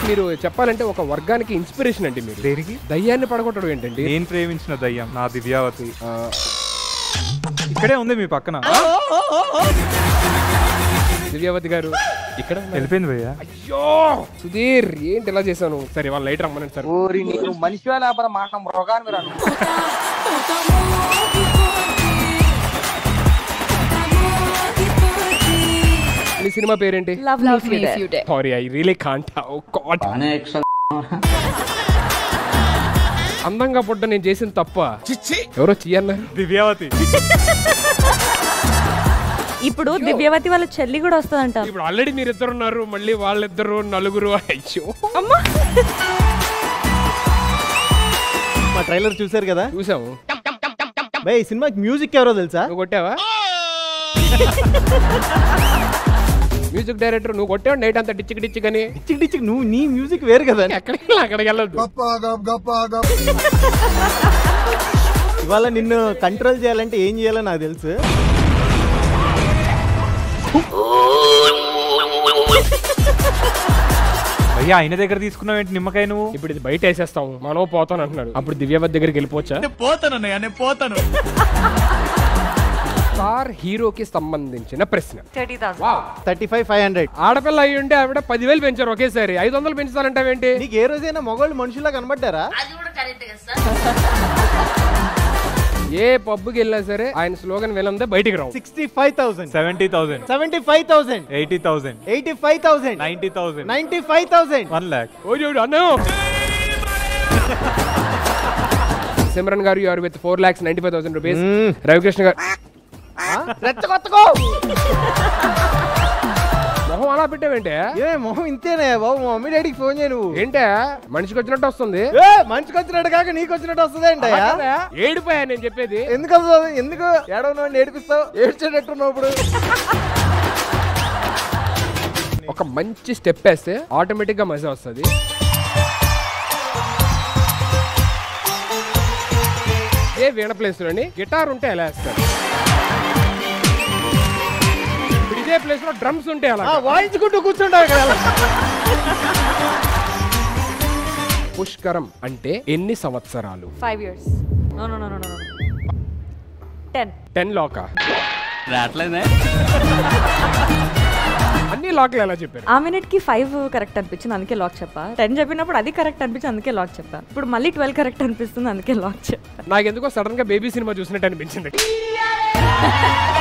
మీరు చెప్పాలంటే ఒక వర్గానికి ఇన్స్పిరేషన్ అండి మీరు దేనికి దయ్యాన్ని పడగొట్టడం ఏంటండి నేను ప్రేమించిన దయ్యం నా దివ్యావతి ఇక్కడే ఉంది మీ పక్కన దివ్యావతి గారు ఇక్కడ ఉన్నారు. వెళ్ళిపోయింది భయ్యా అయ్యో సుధీర్ ఏంటి ఇలా చేశాను సరే వాళ్ళు లైట్ రమ్మనండి సార్ ఓరి నీకు మనిషి లేకపోతే మాట మృగాన్ని మీరు మీ సినిమా పేరేంటి Love, Love Me If You Dare. Sorry I really can't oh God అందంగా పుట్ట నేను చేసిన తప్ప ఎవరో చెయ్యన్నారు దివ్యావతి ఇప్పుడు దివ్యవతి వాళ్ళ చెల్లి కూడా వస్తుందంట ఇప్పుడు ఆల్రెడీ మీరు ఇద్దరు ఉన్నారు మళ్ళీ వాళ్ళిద్దరు నలుగురు అయ్యో అమ్మా మా ట్రైలర్ చూసారు కదా చూసాము భయ్ ఈ సినిమాకి మ్యూజిక్ ఎవరో తెలుసా నువ్వు కొట్టావా మ్యూజిక్ డైరెక్టర్ నువ్వు కొట్టావు నైట్ అంతా డిచ్చిక్ డిచ్చిక్ అని డిచ్చిక్ డిచ్చిక్ నువ్వు నీ మ్యూజిక్ వేరు కదా ఎక్కడికి వెళ్ళి అక్కడికి వెళ్ళొద్దు ఇవాళ నిన్ను కంట్రోల్ చేయాలంటే ఏం చేయాలో నాకు తెలుసు భయ్యా ఆయన దగ్గర తీసుకున్నావు ఏంటి నిమ్మకాయ నువ్వు ఇప్పుడు ఇది బయట వేసేస్తాం మనం పోతాను అంటున్నాడు అప్పుడు దివ్యవత్ దగ్గరికి వెళ్ళిపోవచ్చా పోతానన్నయ్య నేను పోతాను స్టార్ హీరోకి సంబంధించిన ప్రశ్న thirty thousand wow thirty five five hundred ఆడపిల్ల అయ్యి ఉంటే ఆవిడ పదివేలు పెంచారు ఒకేసారి ఐదు వందలు పెంచుతానంటావేంటి నీకు ఏ రోజైనా మగవాళ్ళు మనుషులా కనబడ్డారా ఏ పబ్కి వెళ్ళినా సరే ఆయన స్లోగన్ వెళ్ళందే బయటికి రావు sixty five thousand seventy thousand seventy five thousand eighty thousand eighty five thousand ninety thousand ninety five thousand one lakh ఓ చూడు అన్నో Simran garu you are with four lakhs ninety five thousand rupees Ravikrishna garu రెచ్చగొత్తకో మొహం అలా పెట్టావేంటే ఏ మొహం ఇంతేనే బాబు మా మమ్మీ డాడీకి ఫోన్ చేయ నువ్వు ఏంటే మనిషికి వచ్చినట్టు వస్తుంది ఏ మంచికి వచ్చినట్టు కాక నీకు వచ్చినట్టు వస్తుంది ఏంటయ్యా ఏడిపోయా నేను చెప్పేది ఎందుకు వస్తుంది ఎందుకు ఏడవ ఏడిపిస్తావు ఏడ్చేటట్టున్నావు ఇప్పుడు ఒక మంచి స్టెప్ వేస్తే ఆటోమేటిక్ గా మజా వస్తుంది ఏ వీణ ప్లేస్ లోని గిటార్ ఉంటే ఎలా వేస్తారు ఇప్పుడు ఇదే ప్లేస్ లో డ్రమ్స్ ఉంటే ఎలా ఆ, వాయించుకుంటూ కూర్చుంటావు కదా పుష్కరం అంటే ఎన్ని సంవత్సరాలు five years no no no no no ten ten lakh అన్ని లాక్లు ఎలా చెప్పారు ఆ మినిట్ కి ఫైవ్ కరెక్ట్ అనిపించింది అందుకే లాక్ చెప్పా టెన్ చెప్పినప్పుడు అది కరెక్ట్ అనిపించింది అందుకే లాక్ చెప్పా ఇప్పుడు మళ్ళీ ట్వెల్వ్ కరెక్ట్ అనిపిస్తుంది అందుకే లాక్ చెప్పా నాకు ఎందుకో సడన్ గా బేబీ సినిమా చూసినట్టు అనిపించింది